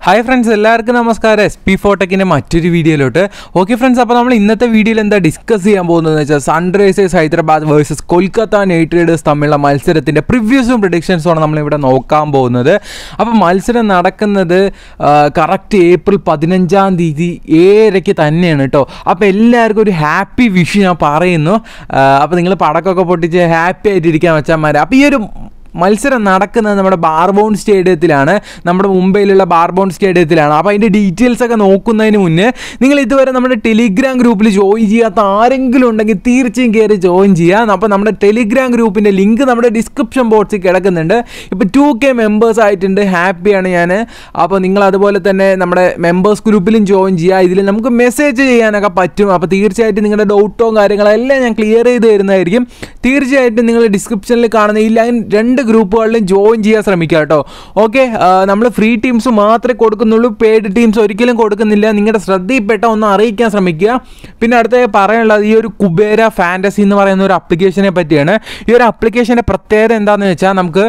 hi friends എല്ലാവർക്കും നമസ്കാരം S P ഫോട്ടക്കിൻ്റെ മറ്റൊരു വീഡിയോയിലോട്ട് ഓക്കെ ഫ്രണ്ട്സ് അപ്പോൾ നമ്മൾ ഇന്നത്തെ വീഡിയോയിൽ എന്താ ഡിസ്കസ് ചെയ്യാൻ പോകുന്നതെന്ന് വെച്ചാൽ Sunrisers Hyderabad versus Kolkata Knight Riders തമ്മിലുള്ള മത്സരത്തിൻ്റെ പ്രിവ്യൂസും പ്രഡിക്ഷൻസുമാണ് നമ്മളിവിടെ നോക്കാൻ പോകുന്നത് അപ്പോൾ മത്സരം നടക്കുന്നത് കറക്റ്റ് ഏപ്രിൽ പതിനഞ്ചാം തീയതി ഏഴരയ്ക്ക് തന്നെയാണ് കേട്ടോ അപ്പോൾ എല്ലാവർക്കും ഒരു ഹാപ്പി വിഷ് ഞാൻ പറയുന്നു അപ്പോൾ നിങ്ങൾ പടക്കമൊക്കെ പൊട്ടിച്ച് ഹാപ്പി ആയിട്ടിരിക്കാൻ വെച്ചാൽ അപ്പോൾ ഈ ഒരു മത്സരം നടക്കുന്നത് നമ്മുടെ ബാർബോൺ സ്റ്റേഡിയത്തിലാണ് നമ്മുടെ മുംബൈയിലുള്ള ബാർബോൺ സ്റ്റേഡിയത്തിലാണ് അപ്പോൾ അതിൻ്റെ ഡീറ്റെയിൽസ് ഒക്കെ നോക്കുന്നതിന് മുന്നേ നിങ്ങൾ ഇതുവരെ നമ്മുടെ ടെലിഗ്രാം ഗ്രൂപ്പിൽ ജോയിൻ ചെയ്യാത്ത ആരെങ്കിലും ഉണ്ടെങ്കിൽ തീർച്ചയായും കയറി ജോയിൻ ചെയ്യാം അപ്പോൾ നമ്മുടെ ടെലിഗ്രാം ഗ്രൂപ്പിൻ്റെ ലിങ്ക് നമ്മുടെ ഡിസ്ക്രിപ്ഷൻ ബോക്സിൽ കിടക്കുന്നുണ്ട് ഇപ്പോൾ ടു കെ മെമ്പേഴ്സ് ആയിട്ടുണ്ട് ഹാപ്പിയാണ് ഞാൻ അപ്പോൾ നിങ്ങൾ അതുപോലെ തന്നെ നമ്മുടെ മെമ്പേഴ്സ് ഗ്രൂപ്പിലും ജോയിൻ ചെയ്യുക ഇതിൽ നമുക്ക് മെസ്സേജ് ചെയ്യാനൊക്കെ പറ്റും അപ്പോൾ തീർച്ചയായിട്ടും നിങ്ങളുടെ ഡൗട്ടോ കാര്യങ്ങളെല്ലാം ഞാൻ ക്ലിയർ ചെയ്ത് തരുന്നതായിരിക്കും തീർച്ചയായിട്ടും നിങ്ങൾ ഡിസ്ക്രിപ്ഷനിൽ കാണുന്ന ഈ ലൈൻ രണ്ട് ഗ്രൂപ്പുകളിലും ജോയിൻ ചെയ്യാൻ ശ്രമിക്കുക കേട്ടോ ഓക്കെ നമ്മൾ ഫ്രീ ടീംസ് മാത്രമേ കൊടുക്കുന്നുള്ളൂ പെയ്ഡ് ടീംസ് ഒരിക്കലും കൊടുക്കുന്നില്ല നിങ്ങളുടെ ശ്രദ്ധയിൽപ്പെട്ട ഒന്ന് അറിയിക്കാൻ ശ്രമിക്കുക പിന്നെ അടുത്ത പറയാനുള്ളത് ഈ ഒരു കുബേര ഫാൻറ്റസി എന്ന് പറയുന്ന ഒരു അപ്ലിക്കേഷനെ പറ്റിയാണ് ഈ ഒരു അപ്ലിക്കേഷൻ്റെ പ്രത്യേകത എന്താണെന്ന് വെച്ചാൽ നമുക്ക്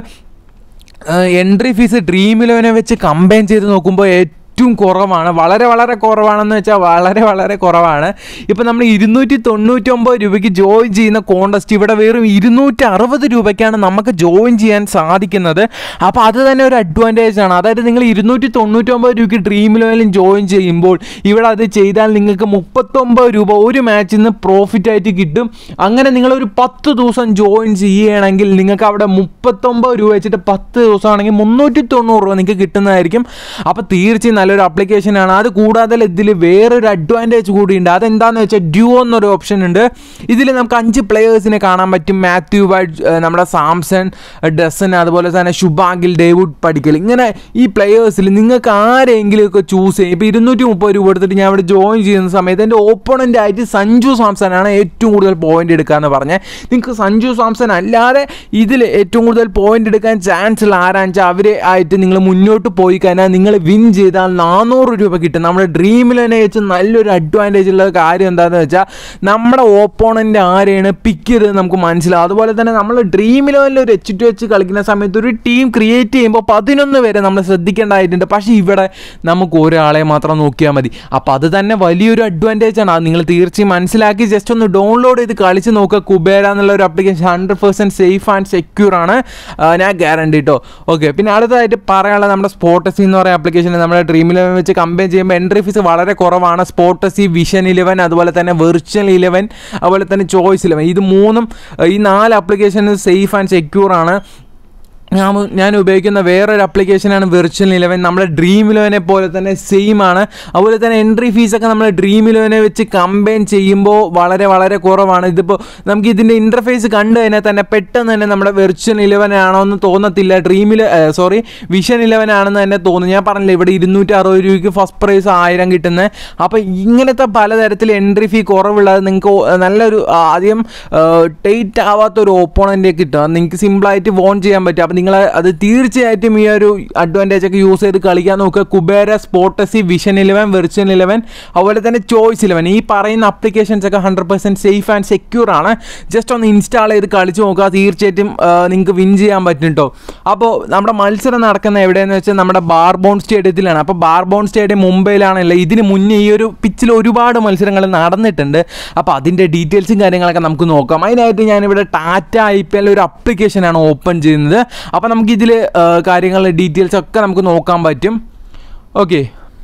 എൻട്രി ഫീസ് ഡ്രീം ഇലവനെ വെച്ച് കമ്പൈൻ ചെയ്ത് നോക്കുമ്പോൾ ഏറ്റവും കുറവാണ് വളരെ വളരെ കുറവാണെന്ന് വെച്ചാൽ വളരെ വളരെ കുറവാണ് ഇപ്പം നമ്മൾ ഇരുന്നൂറ്റി തൊണ്ണൂറ്റി ഒമ്പത് രൂപയ്ക്ക് ജോയിൻ ചെയ്യുന്ന കോണ്ടസ്റ്റ് ഇവിടെ വെറും ഇരുന്നൂറ്റി അറുപത് രൂപയ്ക്കാണ് നമുക്ക് ജോയിൻ ചെയ്യാൻ സാധിക്കുന്നത് അപ്പോൾ അത് തന്നെ ഒരു അഡ്വാൻറ്റേജ് ആണ് അതായത് നിങ്ങൾ ഇരുന്നൂറ്റി തൊണ്ണൂറ്റി ഒമ്പത് രൂപയ്ക്ക് ഡ്രീം ലെവലിൽ ജോയിൻ ചെയ്യുമ്പോൾ ഇവിടെ അത് ചെയ്താൽ നിങ്ങൾക്ക് മുപ്പത്തൊമ്പത് രൂപ ഒരു മാച്ചിൽ നിന്ന് പ്രോഫിറ്റ് ആയിട്ട് കിട്ടും അങ്ങനെ നിങ്ങളൊരു പത്ത് ദിവസം ജോയിൻ ചെയ്യുകയാണെങ്കിൽ നിങ്ങൾക്ക് അവിടെ മുപ്പത്തൊമ്പത് രൂപ വെച്ചിട്ട് പത്ത് ദിവസമാണെങ്കിൽ മുന്നൂറ്റി തൊണ്ണൂറ് രൂപ നിങ്ങൾക്ക് കിട്ടുന്നതായിരിക്കും അപ്പോൾ തീർച്ചയായും നല്ലൊരു ആപ്ലിക്കേഷനാണ് അത് കൂടാതെ ഇതിൽ വേറൊരു അഡ്വാൻറ്റേജ് കൂടിയുണ്ട് അതെന്താണെന്ന് വെച്ചാൽ ഡ്യൂ എന്നൊരു ഓപ്ഷൻ ഉണ്ട് ഇതിൽ നമുക്ക് അഞ്ച് പ്ലെയേഴ്സിനെ കാണാൻ പറ്റും മാത്യു വൈഡ് നമ്മുടെ സാംസൺ ഡസൻ അതുപോലെ തന്നെ ശുഭാങ്കിൽ ഡേവിഡ് പടിക്കൽ ഇങ്ങനെ ഈ പ്ലെയേഴ്സിൽ നിങ്ങൾക്ക് ആരെങ്കിലും ഒക്കെ ചൂസ് ചെയ്യും ഇപ്പോൾ ഇരുന്നൂറ്റി മുപ്പത് രൂപ എടുത്തിട്ട് ഞാൻ ഇവിടെ ജോയിൻ ചെയ്യുന്ന സമയത്ത് എൻ്റെ ഓപ്പണൻ്റ് ആയിട്ട് സഞ്ജു സാംസനാണ് ഏറ്റവും കൂടുതൽ പോയിന്റ് എടുക്കാമെന്ന് പറഞ്ഞത് നിങ്ങൾക്ക് സഞ്ജു സാംസൺ അല്ലാതെ ഇതിൽ ഏറ്റവും കൂടുതൽ പോയിന്റ് എടുക്കാൻ ചാൻസ് ഉള്ള ആരാന്ന് വെച്ചാൽ അവരെ ആയിട്ട് നിങ്ങൾ മുന്നോട്ട് പോയി കഴിഞ്ഞാൽ നിങ്ങൾ വിൻ ചെയ്താൽ നാനൂറ് രൂപ കിട്ടും നമ്മുടെ ഡ്രീമിലെന്നെ വെച്ച് നല്ലൊരു അഡ്വാൻറ്റേജ് ഉള്ള കാര്യം എന്താണെന്ന് വെച്ചാൽ നമ്മുടെ ഓപ്പോണൻ്റ് ആരെയാണ് പിക്ക് ചെയ്തത് നമുക്ക് മനസ്സിലാവും അതുപോലെ തന്നെ നമ്മൾ ഡ്രീം ലെവലിൽ ഒരു എച്ച് ടു എച്ച് കളിക്കുന്ന സമയത്ത് ഒരു ടീം ക്രിയേറ്റ് ചെയ്യുമ്പോൾ പതിനൊന്ന് വരെ നമ്മൾ ശ്രദ്ധിക്കേണ്ടതായിട്ടുണ്ട് പക്ഷേ ഇവിടെ നമുക്ക് ഒരാളെ മാത്രം നോക്കിയാൽ മതി അപ്പോൾ അത് തന്നെ വലിയൊരു അഡ്വാൻറ്റേജ് ആണ് അത് നിങ്ങൾ തീർച്ചയായും മനസ്സിലാക്കി ജസ്റ്റ് ഒന്ന് ഡൗൺലോഡ് ചെയ്ത് കളിച്ച് നോക്കുക കുബേര എന്നുള്ള ഒരു application hundred percent safe and secure ആണ് ആ, ഞാൻ ഗ്യാരണ്ടി കേട്ടോ ഓക്കെ പിന്നെ അടുത്തതായിട്ട് പറയാനുള്ളത് നമ്മുടെ സ്പോട്ടസി എന്ന് പറയുന്ന ആപ്ലിക്കേഷൻ നമ്മുടെ ഡ്രീം ഇലവൻ വെച്ച് കമ്പയർ ചെയ്യുമ്പോൾ എൻട്രി ഫീസ് വളരെ കുറവാണ് സ്പോട്ടസി വിഷൻ ഇലവൻ അതുപോലെ തന്നെ വെർച്വൽ ഇലവൻ അതുപോലെ തന്നെ ചോയ്സ് ഇലവൻ ഇത് മൂന്നും ആ, ഈ നാല് ആപ്ലിക്കേഷൻ സേഫ് ആൻഡ് സെക്യൂർ ആണ് ഞാൻ ഞാൻ ഉപയോഗിക്കുന്ന വേറൊരു ആപ്ലിക്കേഷനാണ് വെർച്വൽ ഇലവൻ നമ്മുടെ ഡ്രീം ഇലവനെ പോലെ തന്നെ സെയിം ആണ് അതുപോലെ തന്നെ എൻട്രി ഫീസൊക്കെ നമ്മൾ ഡ്രീം ഇലവനെ വെച്ച് കമ്പൈൻ ചെയ്യുമ്പോൾ വളരെ വളരെ കുറവാണ് ഇതിപ്പോൾ നമുക്ക് ഇതിൻ്റെ ഇൻ്റർഫേസ് കണ്ടു കഴിഞ്ഞാൽ തന്നെ പെട്ടെന്ന് തന്നെ നമ്മുടെ വെർച്വൽ ഇലവൻ ആണോ എന്ന് തോന്നത്തില്ല ഡ്രീമിൽ സോറി വിഷൻ ഇലവൻ ആണെന്ന് തന്നെ തോന്നുന്നു ഞാൻ പറഞ്ഞില്ല ഇവിടെ ഇരുന്നൂറ്റി അറുപത് രൂപയ്ക്ക് ഫസ്റ്റ് പ്രൈസ് ആയിരം കിട്ടുന്നത് അപ്പോൾ ഇങ്ങനത്തെ പലതരത്തിൽ എൻട്രി ഫീ കുറവുള്ളത് നിങ്ങൾക്ക് നല്ലൊരു ആ, ആദ്യം ടൈറ്റ് ആവാത്ത ഒരു ഓപ്പോണൻ്റ് കിട്ടും അത് നിങ്ങൾക്ക് സിമ്പിളായിട്ട് വോൺ ചെയ്യാൻ പറ്റും അപ്പോൾ നിങ്ങൾ അത് തീർച്ചയായിട്ടും ഈ ഒരു അഡ്വാൻറ്റേജ് ഒക്കെ യൂസ് ചെയ്ത് കളിക്കാൻ നോക്കുക കുബേര സ്പോട്ടസി വിഷൻ ഇലവൻ വെർച്വൽ ഇലവൻ അതുപോലെ തന്നെ ചോയ്സ് ഇലവൻ ഈ പറയുന്ന അപ്ലിക്കേഷൻസ് ഒക്കെ hundred percent safe and secure ആണ് ജസ്റ്റ് ഒന്ന് ഇൻസ്റ്റാൾ ചെയ്ത് കളിച്ച് നോക്കുക തീർച്ചയായിട്ടും നിങ്ങൾക്ക് വിൻ ചെയ്യാൻ പറ്റും കേട്ടോ അപ്പോൾ നമ്മുടെ മത്സരം നടക്കുന്ന എവിടെയെന്ന് വെച്ചാൽ നമ്മുടെ ബാർബോൺ സ്റ്റേഡിയത്തിലാണ് അപ്പോൾ ബാർബോൺ സ്റ്റേഡിയം മുംബൈയിലാണല്ലോ ഇതിന് മുന്നേ ഈ ഒരു പിച്ചിൽ ഒരുപാട് മത്സരങ്ങൾ നടന്നിട്ടുണ്ട് അപ്പോൾ അതിൻ്റെ ഡീറ്റെയിൽസും കാര്യങ്ങളൊക്കെ നമുക്ക് നോക്കാം അതിനായിട്ട് ഞാനിവിടെ ടാറ്റ ഐ പി എൽ ഒരു അപ്ലിക്കേഷനാണ് ഓപ്പൺ ചെയ്യുന്നത് അപ്പോൾ നമുക്കിതിൽ കാര്യങ്ങളുടെ ഡീറ്റെയിൽസ് ഒക്കെ നമുക്ക് നോക്കാൻ പറ്റും ഓക്കെ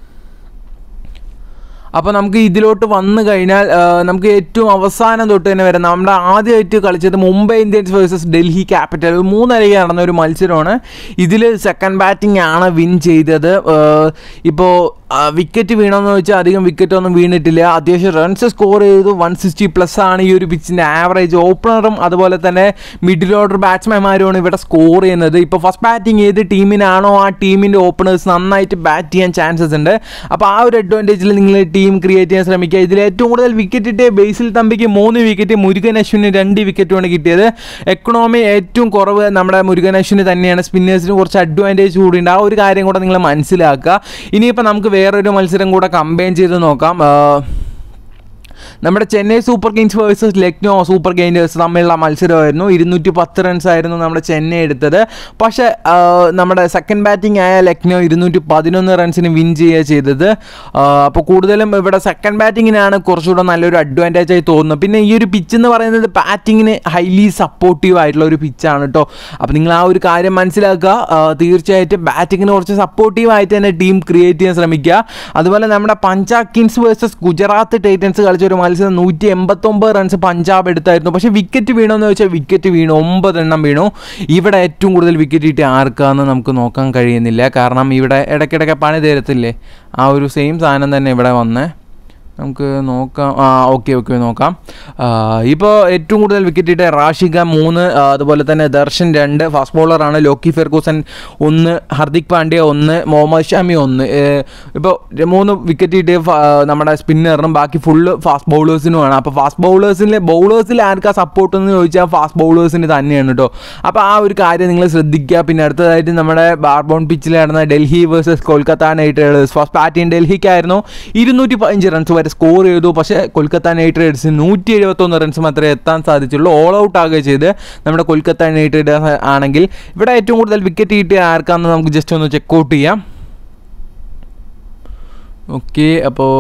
അപ്പോൾ നമുക്ക് ഇതിലോട്ട് വന്നു കഴിഞ്ഞാൽ ആ, നമുക്ക് ഏറ്റവും അവസാനം തൊട്ട് തന്നെ വരാം നമ്മുടെ ആദ്യമായിട്ട് കളിച്ചത് Mumbai Indians versus Delhi Capital മൂന്നരയ്ക്ക് നടന്ന ഒരു മത്സരമാണ് ഇതിൽ സെക്കൻഡ് ബാറ്റിംഗ് ആണ് വിൻ ചെയ്തത് ഇപ്പോൾ വിക്കറ്റ് വീണമെന്ന് വെച്ചാൽ അധികം വിക്കറ്റ് ഒന്നും വീണിട്ടില്ല അത്യാവശ്യം റൺസ് സ്കോർ ചെയ്തു വൺ സിക്സ്റ്റി പ്ലസ് ആണ് ഈ ഒരു പിച്ചിൻ്റെ ആവറേജ് ഓപ്പണറും അതുപോലെ തന്നെ മിഡിൽ ഓർഡർ ബാറ്റ്സ്മാൻമാരുമാണ് ഇവിടെ സ്കോർ ചെയ്യുന്നത് ഇപ്പോൾ ഫസ്റ്റ് ബാറ്റിംഗ് ഏത് ടീമിനാണോ ആ ടീമിൻ്റെ ഓപ്പണേഴ്സ് നന്നായിട്ട് ബാറ്റ് ചെയ്യാൻ ചാൻസസ് ഉണ്ട് അപ്പോൾ ആ ഒരു അഡ്വാൻറ്റേജിൽ നിങ്ങൾ ടീം ക്രിയേറ്റ് ചെയ്യാൻ ശ്രമിക്കുക ഇതിൽ ഏറ്റവും കൂടുതൽ വിക്കറ്റ് കിട്ടിയ ബേസിൽ തമ്പിക്ക് മൂന്ന് വിക്കറ്റ് മുരുകൻ അശ്വിന് രണ്ട് വിക്കറ്റുമാണ് കിട്ടിയത് എക്കണോമി ഏറ്റവും കുറവ് നമ്മുടെ മുരുകൻ അശ്വിന് തന്നെയാണ് സ്പിന്നേഴ്സിന് കുറച്ച് അഡ്വാൻറ്റേജ് കൂടിയുണ്ട് ആ ഒരു കാര്യം കൂടെ നിങ്ങൾ മനസ്സിലാക്കുക ഇനിയിപ്പോൾ നമുക്ക് വേറൊരു മത്സരം കൂടെ കമ്പൈൻ ചെയ്ത് നോക്കാം ആ, നമ്മുടെ Chennai Super Kings versus Lucknow Super Kings തമ്മിലുള്ള മത്സരമായിരുന്നു ഇരുന്നൂറ്റി പത്ത് റൺസ് ആയിരുന്നു നമ്മുടെ ചെന്നൈ എടുത്തത് പക്ഷേ ആ, നമ്മുടെ സെക്കൻഡ് ബാറ്റിംഗ് ആയ ലക്നോ ഇരുന്നൂറ്റി പതിനൊന്ന് റൺസിന് വിൻ ചെയ്യുക ചെയ്തത് അപ്പോൾ കൂടുതലും ഇവിടെ സെക്കൻഡ് ബാറ്റിങ്ങിനാണ് കുറച്ചുകൂടെ നല്ലൊരു അഡ്വാൻറ്റേജ് ആയി തോന്നുന്നത് പിന്നെ ഈ ഒരു പിച്ച് എന്ന് പറയുന്നത് ബാറ്റിങ്ങിന് ഹൈലി സപ്പോർട്ടീവ് ആയിട്ടുള്ള ഒരു പിച്ചാണ് കേട്ടോ അപ്പോൾ നിങ്ങൾ ആ ഒരു കാര്യം മനസ്സിലാക്കുക ആ, തീർച്ചയായിട്ടും ബാറ്റിങ്ങിന് കുറച്ച് സപ്പോർട്ടീവ് ആയിട്ട് തന്നെ ടീം ക്രിയേറ്റ് ചെയ്യാൻ ശ്രമിക്കുക അതുപോലെ നമ്മുടെ Punjab Kings versus Gujarat Titans കളിച്ച ഒരു മത്സരം നൂറ്റി എൺപത്തൊമ്പത് റൺസ് പഞ്ചാബ് എടുത്തായിരുന്നു പക്ഷേ വിക്കറ്റ് വീണോന്ന് ചോദിച്ചാൽ വിക്കറ്റ് വീണു ഒമ്പതെണ്ണം വീണു ഇവിടെ ഏറ്റവും കൂടുതൽ വിക്കറ്റ് കിട്ടിയ ആർക്കാന്ന് നമുക്ക് നോക്കാൻ കഴിയുന്നില്ല കാരണം ഇവിടെ ഇടയ്ക്കിടയ്ക്ക് പണി തരത്തില്ലേ ആ ഒരു സെയിം സാധനം തന്നെ ഇവിടെ വന്നേ നമുക്ക് നോക്കാം ആ ഓക്കെ ഓക്കെ നോക്കാം ഇപ്പോൾ ഏറ്റവും കൂടുതൽ വിക്കറ്റ് കിട്ടിയ റാഷിക മൂന്ന് ആ, അതുപോലെ തന്നെ ദർശൻ രണ്ട് ഫാസ്റ്റ് ബോളറാണ് ലോക്കി ഫെർഗൂസൻ ഒന്ന് ഹർദിക് പാണ്ഡ്യ ഒന്ന് മുഹമ്മദ് ഷാമി ഒന്ന് ഇപ്പോൾ മൂന്ന് വിക്കറ്റ് കിട്ടിയ ഫ- ആ, നമ്മുടെ സ്പിന്നറിനും ബാക്കി ഫുള്ള് ഫാസ്റ്റ് ബൗളേഴ്സിനുമാണ് അപ്പോൾ ഫാസ്റ്റ് ബൗളേഴ്സിൽ ബൗളേഴ്സിൽ ആർക്കാ സപ്പോർട്ട് എന്ന് ചോദിച്ചാൽ ഫാസ്റ്റ് ബൗളേഴ്സിന് തന്നെയാണ് കേട്ടോ അപ്പോൾ ആ ഒരു കാര്യം നിങ്ങൾ ശ്രദ്ധിക്കുക പിന്നെ അടുത്തതായിട്ട് നമ്മുടെ ബാർബോൺ പിച്ചിൽ നടന്ന Delhi versus Kolkata Knight Riders first batting ഡൽഹിക്കായിരുന്നു ഇരുന്നൂറ്റി പതിനഞ്ച് റൺസ് വരെ സ്കോർ ചെയ്തു പക്ഷേ കൊൽക്കത്ത നൈറ്റ് റൈഡേഴ്സിന് നൂറ്റി എഴുപത്തൊന്ന് റൺസ് മാത്രമേ എത്താൻ സാധിച്ചുള്ളൂ ഓൾ ഔട്ട് ആകുകയും ചെയ്ത് നമ്മുടെ കൊൽക്കത്ത നൈറ്റ് റൈഡേഴ്സ് ആണെങ്കിൽ ഇവിടെ ഏറ്റവും കൂടുതൽ വിക്കറ്റ് കിട്ടിയ ആർക്കാന്ന് നമുക്ക് ജസ്റ്റ് ഒന്ന് ചെക്ക് ഔട്ട് ചെയ്യാം ഓക്കെ അപ്പോൾ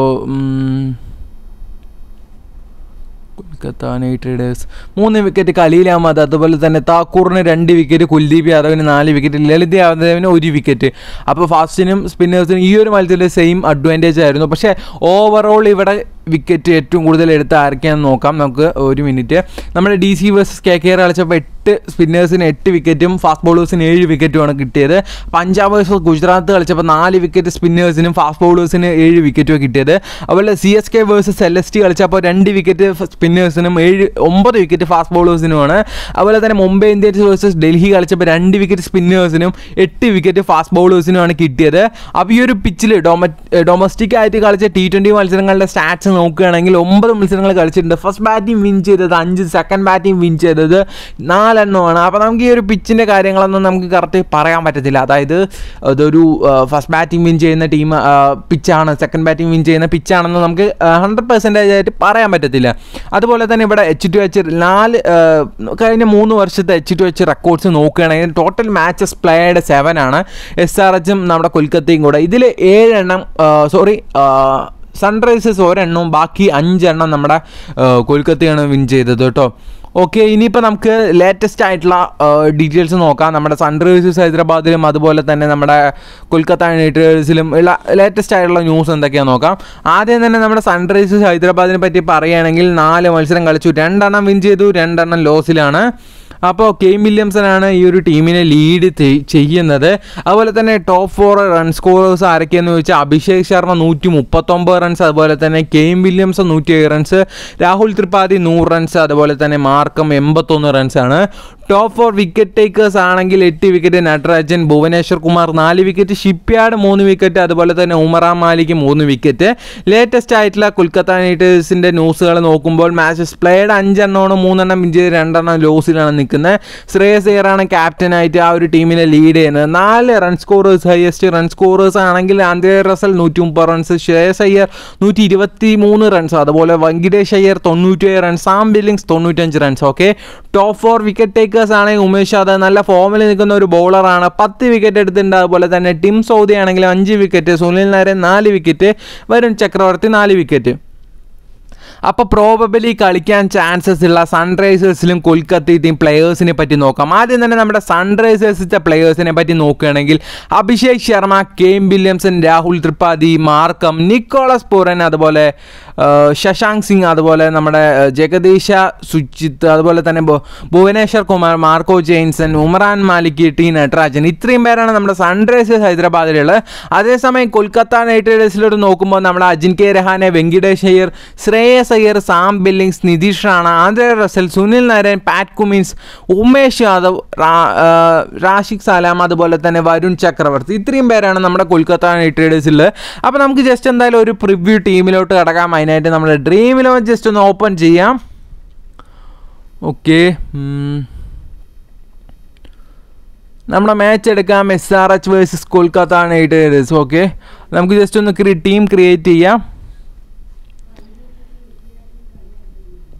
കൊൽക്കത്ത നൈറ്റ് റൈഡേഴ്സ് മൂന്ന് വിക്കറ്റ് കലീൽ അഹമ്മദ് അതുപോലെ തന്നെ താക്കൂറിന് രണ്ട് വിക്കറ്റ് കുൽദീപ് യാദവിന് നാല് വിക്കറ്റ് ലളിത് യാദവിന് ഒരു വിക്കറ്റ് അപ്പോൾ ഫാസ്റ്റിനും സ്പിന്നേഴ്സിനും ഈ ഒരു മത്സരത്തിൽ സെയിം അഡ്വാൻറ്റേജ് ആയിരുന്നു പക്ഷേ ഓവറോൾ ഇവിടെ വിക്കറ്റ് ഏറ്റവും കൂടുതൽ എടുത്ത് ആരൊക്കെയാണെന്ന് നോക്കാം നമുക്ക് ഒരു മിനിറ്റ് നമ്മുടെ D C versus K K R കളിച്ചപ്പോൾ എട്ട് സ്പിന്നേഴ്സിന് എട്ട് വിക്കറ്റും ഫാസ്റ്റ് ബോളേഴ്സിന് ഏഴ് വിക്കറ്റുമാണ് കിട്ടിയത് പഞ്ചാബ് വേഴ്സസ് ഗുജറാത്ത് കളിച്ചപ്പോൾ നാല് വിക്കറ്റ് സ്പിന്നേഴ്സിനും ഫാസ്റ്റ് ബോളേഴ്സിന് ഏഴ് വിക്കറ്റും കിട്ടിയത് അതുപോലെ C S K versus L S T കളിച്ചപ്പോൾ രണ്ട് വിക്കറ്റ് സ്പിന്നേഴ്സിനും ഏഴ് ഒമ്പത് വിക്കറ്റ് ഫാസ്റ്റ് ബോളേഴ്സിനുമാണ് അതുപോലെ തന്നെ മുംബൈ ഇന്ത്യൻസ് വേഴ്സസ് ഡൽഹി കളിച്ചപ്പോൾ രണ്ട് വിക്കറ്റ് സ്പിന്നേഴ്സിനും എട്ട് വിക്കറ്റ് ഫാസ്റ്റ് ബോളേഴ്സിനുമാണ് കിട്ടിയത് അപ്പോൾ ഈ ഒരു പിച്ചിൽ ഡൊമ ഡൊമസ്റ്റിക് ആയിട്ട് കളിച്ച ടി ട്വൻ്റി മത്സരങ്ങളുടെ സ്റ്റാറ്റ്സ് നോക്കുകയാണെങ്കിൽ ഒമ്പത് മത്സരങ്ങൾ കളിച്ചിട്ടുണ്ട് ഫസ്റ്റ് ബാറ്റിംഗ് വിൻ ചെയ്തത് അഞ്ച് സെക്കൻഡ് ബാറ്റിംഗ് വിൻ ചെയ്തത് നാലെണ്ണമാണ് അപ്പോൾ നമുക്ക് ഈ ഒരു പിച്ചിൻ്റെ കാര്യങ്ങളൊന്നും നമുക്ക് കറക്റ്റ് പറയാൻ പറ്റത്തില്ല അതായത് അതൊരു ഫസ്റ്റ് ബാറ്റിംഗ് വിൻ ചെയ്യുന്ന ടീം പിച്ചാണ് സെക്കൻഡ് ബാറ്റിംഗ് വിൻ ചെയ്യുന്ന പിച്ചാണെന്ന് നമുക്ക് ഹൺഡ്രഡ് പെർസെൻറ്റേജ് ആയിട്ട് പറയാൻ പറ്റത്തില്ല അതുപോലെ തന്നെ ഇവിടെ എച്ച് ടു എച്ച് നാല് ആ, കഴിഞ്ഞ മൂന്ന് വർഷത്തെ എച്ച് ടു എച്ച് റെക്കോർഡ്സ് നോക്കുകയാണെങ്കിൽ ടോട്ടൽ മാച്ചസ് പ്ലേയുടെ സെവൻ ആണ് എസ് ആർ എച്ചും നമ്മുടെ കൊൽക്കത്തയും കൂടെ ഇതിൽ ഏഴെണ്ണം സോറി സൺറൈസേഴ്സ് ഒരെണ്ണവും ബാക്കി അഞ്ചെണ്ണം നമ്മുടെ ആ, കൊൽക്കത്തയാണ് വിൻ ചെയ്തത് കേട്ടോ ഓക്കെ ഇനിയിപ്പോൾ നമുക്ക് ലേറ്റസ്റ്റ് ആയിട്ടുള്ള ഡീറ്റെയിൽസ് നോക്കാം നമ്മുടെ സൺറൈസേഴ്സ് ഹൈദരാബാദിലും അതുപോലെ തന്നെ നമ്മുടെ കൊൽക്കത്ത നൈറ്റ് റൈഡേഴ്സിലും ഉള്ള ലേറ്റസ്റ്റ് ആയിട്ടുള്ള ന്യൂസ് എന്തൊക്കെയാണെന്ന് നോക്കാം ആദ്യം തന്നെ നമ്മുടെ സൺറൈസേഴ്സ് ഹൈദരാബാദിനെ പറ്റി പറയുകയാണെങ്കിൽ നാല് മത്സരം കളിച്ചു രണ്ടെണ്ണം വിൻ ചെയ്തു രണ്ടെണ്ണം ലോസിലാണ് അപ്പോൾ കെയിം വില്യംസൺ ആണ് ഈ ഒരു ടീമിനെ ലീഡ് ചെയ്യുന്നത് അതുപോലെ തന്നെ ടോപ്പ് ഫോർ റൺ സ്കോറേഴ്സ് ആരൊക്കെയെന്ന് ചോദിച്ചാൽ അഭിഷേക് ശർമ്മ നൂറ്റി മുപ്പത്തൊമ്പത് റൺസ് അതുപോലെ തന്നെ കെയിം വില്യംസൺ നൂറ്റി ഏഴ് റൺസ് രാഹുൽ ത്രിപാഠി നൂറ് റൺസ് അതുപോലെ തന്നെ മാർക്കം എൺപത്തൊന്ന് റൺസാണ് ടോപ്പ് ഫോർ വിക്കറ്റ് ടേക്കേഴ്സ് ആണെങ്കിൽ എട്ട് വിക്കറ്റ് നട്രാജൻ ഭുവനേശ്വർ കുമാർ നാല് വിക്കറ്റ് ഷിപ്പ്യാർഡ് മൂന്ന് വിക്കറ്റ് അതുപോലെ തന്നെ ഉമറാം മാലിക്ക് മൂന്ന് വിക്കറ്റ് ലേറ്റസ്റ്റ് ആയിട്ടുള്ള കൊൽക്കത്ത നൈറ്റേഴ്സിൻ്റെ ന്യൂസുകൾ നോക്കുമ്പോൾ മാച്ചസ് പ്ലേഡ് അഞ്ചെണ്ണമാണ് മൂന്നെണ്ണം വിൻ ചെയ്ത് രണ്ടെണ്ണം ലോസിലാണ് നിൽക്കുന്നത് ശ്രേയസ് അയ്യറാണ് ക്യാപ്റ്റനായിട്ട് ആ ഒരു ടീമിനെ ലീഡ് ചെയ്യുന്നത് നാല് run scorers highest run scorers ആണെങ്കിൽ ആന്ധ്ര റസൽ നൂറ്റി മുപ്പത് റൺസ് ശ്രേയസ് അയ്യർ നൂറ്റി ഇരുപത്തി മൂന്ന് റൺസ് അതുപോലെ വെങ്കിടേഷ് അയ്യർ തൊണ്ണൂറ്റിയേഴ് റൺസ് സാം ബില്ലിങ്സ് തൊണ്ണൂറ്റഞ്ച് runs okay top four wicket takers ആണെങ്കിൽ ഉമേഷ് യാദവ് നല്ല ഫോമിൽ നിൽക്കുന്ന ഒരു ബൗളറാണ് പത്ത് വിക്കറ്റ് എടുത്തിട്ടുണ്ട് അതുപോലെ തന്നെ ടിം സൗദി ആണെങ്കിൽ അഞ്ച് വിക്കറ്റ് സുനിൽ നായരൻ നാല് വിക്കറ്റ് വരുൺ ചക്രവർത്തി നാല് വിക്കറ്റ് അപ്പോൾ പ്രോബബലി കളിക്കാൻ ചാൻസസ് ഉള്ള സൺറൈസേഴ്സിലും കൊൽക്കത്തയും പ്ലെയേഴ്സിനെ പറ്റി നോക്കാം ആദ്യം തന്നെ നമ്മുടെ സൺറൈസേഴ്സിൻ്റെ പ്ലെയേഴ്സിനെ പറ്റി നോക്കുകയാണെങ്കിൽ Abhishek Sharma Kane Williamson Rahul Tripathi Markram Nicholas Pooran അതുപോലെ ആ, ശശാങ്ക് സിംഗ് അതുപോലെ നമ്മുടെ ആ, ജഗദീശ സുജിത്ത് അതുപോലെ തന്നെ ഭു- Bhuvneshwar Kumar Marco Jansen Umran Malik T Natarajan ഇത്രയും പേരാണ് നമ്മുടെ സൺറൈസേഴ്സ് ഹൈദരാബാദിലുള്ളത് അതേസമയം കൊൽക്കത്ത നൈറ്റ് റൈഡേഴ്സിലോട്ട് നോക്കുമ്പോൾ നമ്മുടെ Ajinkya Rahane Venkatesh Iyer Shreyas Iyer Sam Billings Nitish Rana Andre Russell Sunil Narine Pat Cummins Umesh Yadav റാ- ആ, റാഷിഖ് സലാം അതുപോലെ തന്നെ വരുൺ ചക്രവർത്തി ഇത്രയും പേരാണ് നമ്മുടെ കൊൽക്കത്ത നൈറ്റ് റൈഡേഴ്സിൽ അപ്പോൾ നമുക്ക് ജസ്റ്റ് എന്തായാലും ഒരു പ്രിവ്യൂ ടീമിലോട്ട് കിടക്കാം അതിനായിട്ട് നമ്മുടെ ഡ്രീം ഇലവൻ ജസ്റ്റ് ഒന്ന് ഓപ്പൺ ചെയ്യാം ഓക്കെ നമ്മുടെ മാച്ച് എടുക്കാം S R H versus Kolkata Knight Riders okay നമുക്ക് ജസ്റ്റ് ഒന്ന് ടീം ക്രിയേറ്റ് ചെയ്യാം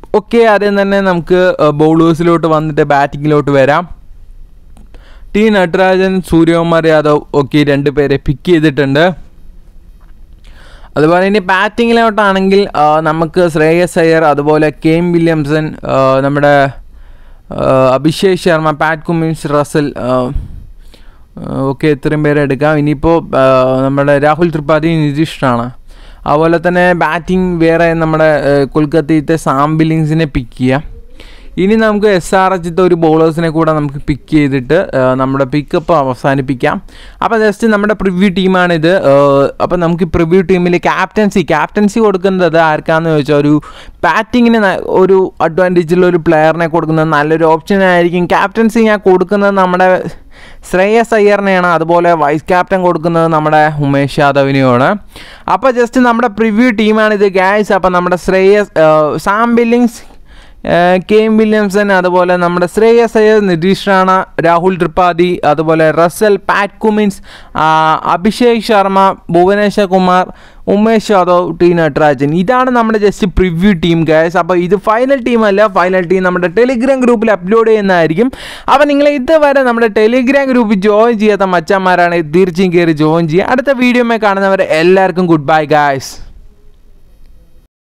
ഓക്കെ ആദ്യം തന്നെ നമുക്ക് ബൗളേഴ്സിലോട്ട് വന്നിട്ട് ബാറ്റിങ്ങിലോട്ട് വരാം ടി നട്രാജൻ സൂര്യകുമാർ യാദവ് ഒക്കെ രണ്ട് പേരെ പിക്ക് ചെയ്തിട്ടുണ്ട് അതുപോലെ ഇനി ബാറ്റിങ്ങിലോട്ടാണെങ്കിൽ ആ, നമുക്ക് ശ്രേയസ് അയ്യർ അതുപോലെ കെയിം വില്യംസൺ ആ, നമ്മുടെ ആ, Abhishek Sharma Pat Cummins Russell okay ഇത്രയും പേരെ എടുക്കാം ഇനിയിപ്പോൾ ആ, നമ്മുടെ രാഹുൽ ത്രിപാഠി നിതീഷാണ് അതുപോലെ തന്നെ ബാറ്റിംഗ് വേറെ നമ്മുടെ ആ, കൊൽക്കത്തയിലത്തെ സാം ബില്ലിങ്സിനെ പിക്ക് ചെയ്യാം ഇനി നമുക്ക് എസ് ആർ എച്ചിത്തെ ഒരു ബോളേഴ്സിനെ കൂടെ നമുക്ക് പിക്ക് ചെയ്തിട്ട് ആ, നമ്മുടെ പിക്കപ്പ് അവസാനിപ്പിക്കാം അപ്പോൾ ജസ്റ്റ് നമ്മുടെ പ്രിവ്യൂ ടീമാണിത് അപ്പോൾ നമുക്ക് പ്രിവ്യൂ ടീമിൽ ക്യാപ്റ്റൻസി ക്യാപ്റ്റൻസി കൊടുക്കുന്നത് ആർക്കാന്ന് ചോദിച്ചാൽ ഒരു ബാറ്റിങ്ങിന് ഒരു അഡ്വാൻറ്റേജുള്ള ഒരു പ്ലെയറിനെ കൊടുക്കുന്നത് നല്ലൊരു ഓപ്ഷൻ ആയിരിക്കും ക്യാപ്റ്റൻസി ഞാൻ കൊടുക്കുന്നത് നമ്മുടെ ശ്രേയസ് അയ്യറിനെയാണ് അതുപോലെ വൈസ് ക്യാപ്റ്റൻ കൊടുക്കുന്നത് നമ്മുടെ ഉമേഷ് യാദവിനെയാണ് അപ്പോൾ ജസ്റ്റ് നമ്മുടെ പ്രിവ്യൂ ടീമാണിത് ഗായ്സ് അപ്പോൾ നമ്മുടെ ശ്രേയസ് ആ, സാം ബില്ലിങ്സ് കെയിം വില്യംസൺ അതുപോലെ നമ്മുടെ ശ്രേയസ് അയ്യർ നിതീഷ് റാണ രാഹുൽ ത്രിപാഠി അതുപോലെ റസൽ പാറ്റ് കുമിൻസ് ആ, അഭിഷേക് ശർമ്മ ഭുവനേശ്വർ കുമാർ ഉമേഷ് യാദവ് ടി നട്രാജൻ ഇതാണ് നമ്മുടെ ജസ്റ്റ് പ്രിവ്യൂ ടീം ഗൈസ് അപ്പോൾ ഇത് ഫൈനൽ ടീം അല്ല ഫൈനൽ ടീം നമ്മുടെ ടെലിഗ്രാം ഗ്രൂപ്പിൽ അപ്ലോഡ് ചെയ്യുന്നതായിരിക്കും അപ്പോൾ നിങ്ങൾ ഇതുവരെ നമ്മുടെ ടെലിഗ്രാം ഗ്രൂപ്പിൽ ജോയിൻ ചെയ്യാത്ത മച്ചന്മാരാണെങ്കിൽ തീർച്ചയായും കയറി ജോയിൻ ചെയ്യുക അടുത്ത വീഡിയോമേ കാണുന്നവരെ എല്ലാവർക്കും ഗുഡ് ബൈ ഗായ്സ്